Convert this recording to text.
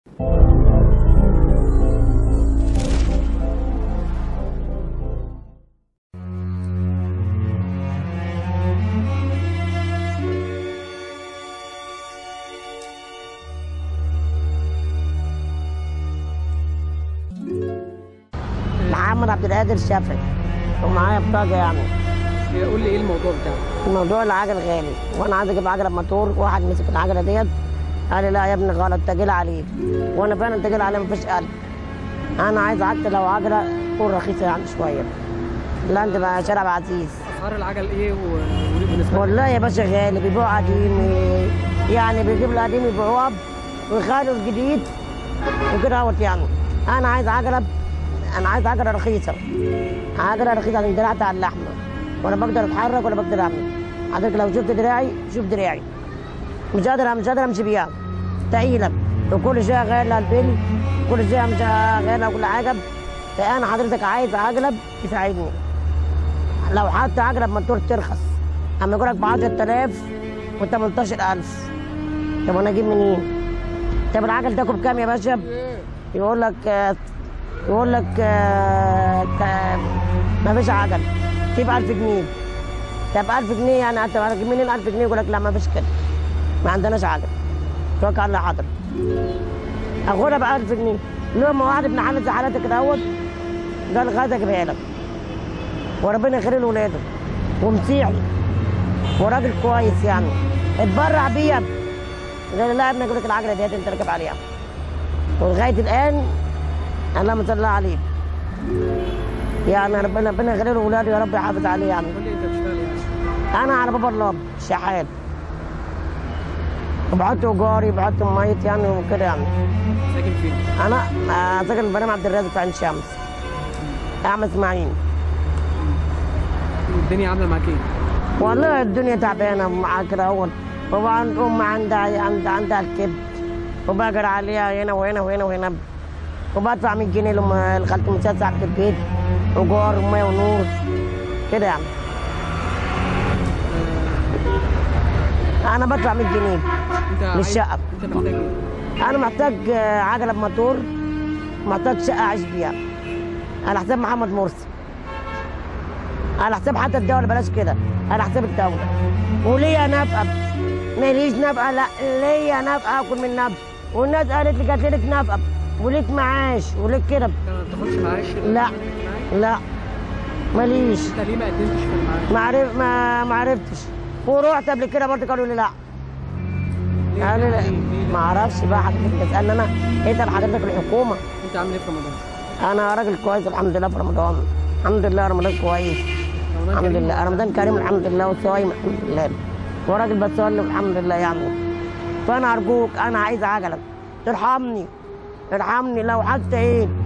محمد عبد القادر الشافعي ومعايا بطاقه يعني قول لي ايه الموضوع بتاعك موضوع العجل غالي وانا عايز اجيب عجله بموتور واحد مسك العجله ديت قال لي لا يا ابني غلط تجيل عليك وانا فعلا تجيل عليه مفيش قلب انا عايز عجله لو عجله تكون رخيصه يعني شويه لا انت بقى شارع عبد العزيز اسعار العجل ايه و- وليه بالنسبه لك والله يا باشا غالي بيبيعوا قديم يعني بيجيب القديم يبيعوه ويخلوا الجديد وكده اهوت يعني انا عايز عجله انا عايز عجله رخيصه عجله رخيصه عشان دراعتي على اللحمه ولا بقدر اتحرك ولا بقدر اعمل حضرتك لو شفت دراعي شوف دراعي مش قادر مش قادر امشي بيها تقيله وكل شيء غالي البل كل شيء مش غالي وكل حاجه فانا حضرتك عايز عجله تساعدني لو حتى عجله بموتور ترخص اما يقول لك ب 10000 و 18000 طب انا اجيب منين؟ طب العجل ده بكام يا باشا؟ يقول لك آه، يقول لك آه، ك- ما فيش عجل جيب 1000 جنيه طب 1000 جنيه يعني انت هتجيب منين 1000 جنيه يقول لك لا ما فيش كده ما عندناش عجل توكل على الله حاضر اخدها ب 1000 جنيه لما واحد ابن حالة زي حالتك كده اهوت قال غدا اجيبها لك وربنا يخلي له ولاده ومسيحي وراجل كويس يعني اتبرع بيا قال لي لا يا ابني اجيب لك العجله ديت انت راكب عليها ولغايه الان اللهم صل عليه يعني ربنا ربنا يخلي له ولاده يا رب يحافظ عليه يعني قول لي انت بتشتغل ايه انا على باب الله شحات وبحط ايجاري بحط ميت يعني وكده يعني ساكن فين انا آه، ساكن بنام عبد الرازق في عين شمس اعمل اسماعيل الدنيا عامله معاك ايه والله الدنيا تعبانه معاك كده اهوت وبعد ام عندها عندها عندها الكبد وبقر عليها هنا وهنا وهنا وهنا وبدفع 100 جنيه لما الخالتي مساعد صاحبة البيت وجار وميه ونور كده يعني انا بدفع 100 جنيه انت عايز- للشقة. انت محتاج ايه انا محتاج آه، عجله بموتور محتاج شقه اعيش بيها على حساب محمد مرسي على حساب حتى الدوله بلاش كده على حساب الدوله وليا نفقه ماليش نفقه لا ليا نفقه اكل من نفقه والناس قالت لي جات لك نفقه وليك معاش وليك كده انت ما بتاخدش معاش لا. لا ماليش انت ليه ما قدمتش في المعاش ما عرف ما ما عرفتش ورحت قبل كده برضه قالوا لي لا ليه؟ قالوا لي ليه؟ ليه؟ ما اعرفش بقى حضرتك تسالني انا اسال حضرتك الحكومه انت عامل ايه في رمضان انا راجل كويس الحمد لله في رمضان الحمد لله رمضان كويس رمضان الحمد كريم. لله رمضان كريم الحمد لله وصايم الحمد لله وراجل بصلي الحمد لله يعني فانا ارجوك انا عايز عجله ارحمني ارحمني لو حتى ايه